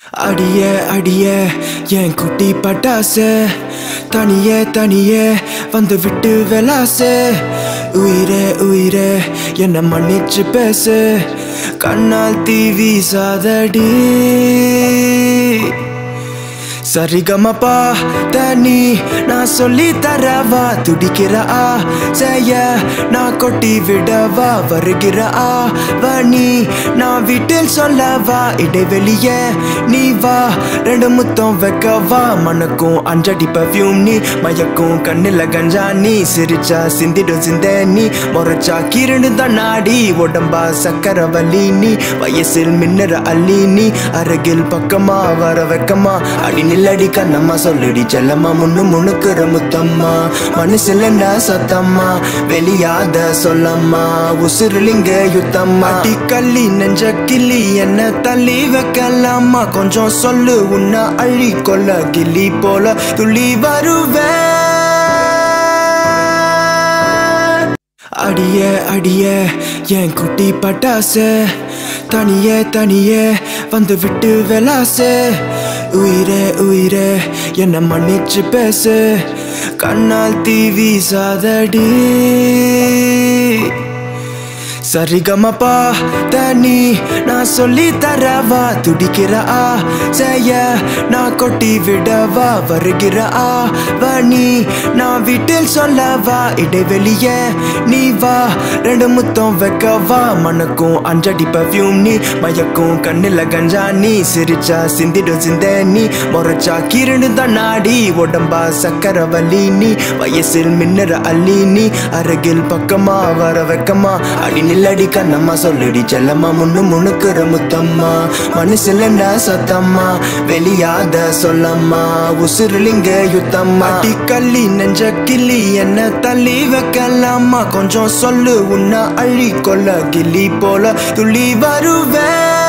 அடிய அடிய என் குட்டி பட்டாசு தனியே தனியே வந்து விட்டு வெலாசு உயிரே உயிரே என்ன மன்னிச்சு பேசு கண்ணால் தீவி சாதடி சரிகமப்பா தனி நான் சொல்லி தரவா துடிக்கிற ஆ செய்ய நான் கொட்டி விடவா வருகிற ஆ வனி நான் வீட்டில் சொல்லவா இடைவெளிய நீ வா ரெண்டு முத்தம் வைக்கவா மணக்கும் அஞ்சடி பர்ஃப்யூம் நீ மயக்கும் கண்ணில் கஞ்சா நீ சிரிச்சா சிந்திடும் சிந்த நீ முறைச்சா கிரண்டு தான் நாடி உடம்பா சக்கர வலி நீ வயசில் மின்னற அள்ளி நீ அருகில் பக்கமா வர வெக்கமா அடி நில்லடி கண்ணம்மா சொல்லுடி செல்லம்மா முன்னு முணுக்குற முத்தம்மா மனசுல சத்தம்மா வெளியாத சொல்லம்மா உசுருலிங்க யுத்தம்மா அடி கள்ளி நெஞ்ச கிள்ளி என்ன தள்ளி வைக்கலாமா கொஞ்சம் சொல்லு உன்னை அழி கொள்ள கிள்ளி போல துள்ளி வருவேன் அடிய அடிய என் குட்டி பட்டாசு தனியே தனியே வந்து விட்டு வெலாசு உயிரே உயிரே என்ன மன்னிச்சு பேசு கண்ணால் தீவி சாதடி சரிகமப்பா தனி நான் சொல்லி தரவா துடிக்கிற ஆ செய்ய நான் கொட்டி விடவா வருகிற ஆ வனி நான் வீட்டில் சொல்லவா இடைவெளிய நீ வா ரெண்டு முத்தம் வைக்கவா மணக்கும் அஞ்சடி பர்ஃப்யூம் நீ மயக்கும் கண்ணில் கஞ்சா நீ சிரிச்சா சிந்திடும் சிந்த நீ முறைச்சா கிரண்டு தான் நாடி உடம்பா சக்கர வலி நீ வயசில் மின்னற அள்ளி நீ அருகில் பக்கமா வர வெக்கமா அடி நில்லடி கண்ணம்மா சொல்லுடி செல்லம்மா முன்னு முணுக்குற முத்தம்மா மனசுல சத்தம்மா வெளியாத சொல்லம்மா உசுருலிங்க யுத்தம்மா அடி கள்ளி நெஞ்ச கிள்ளி என்ன தள்ளி வைக்கலாமா கொஞ்சம் சொல்லு உன்னை அள்ளி கொள்ள கிள்ளி போல துள்ளி வருவேன்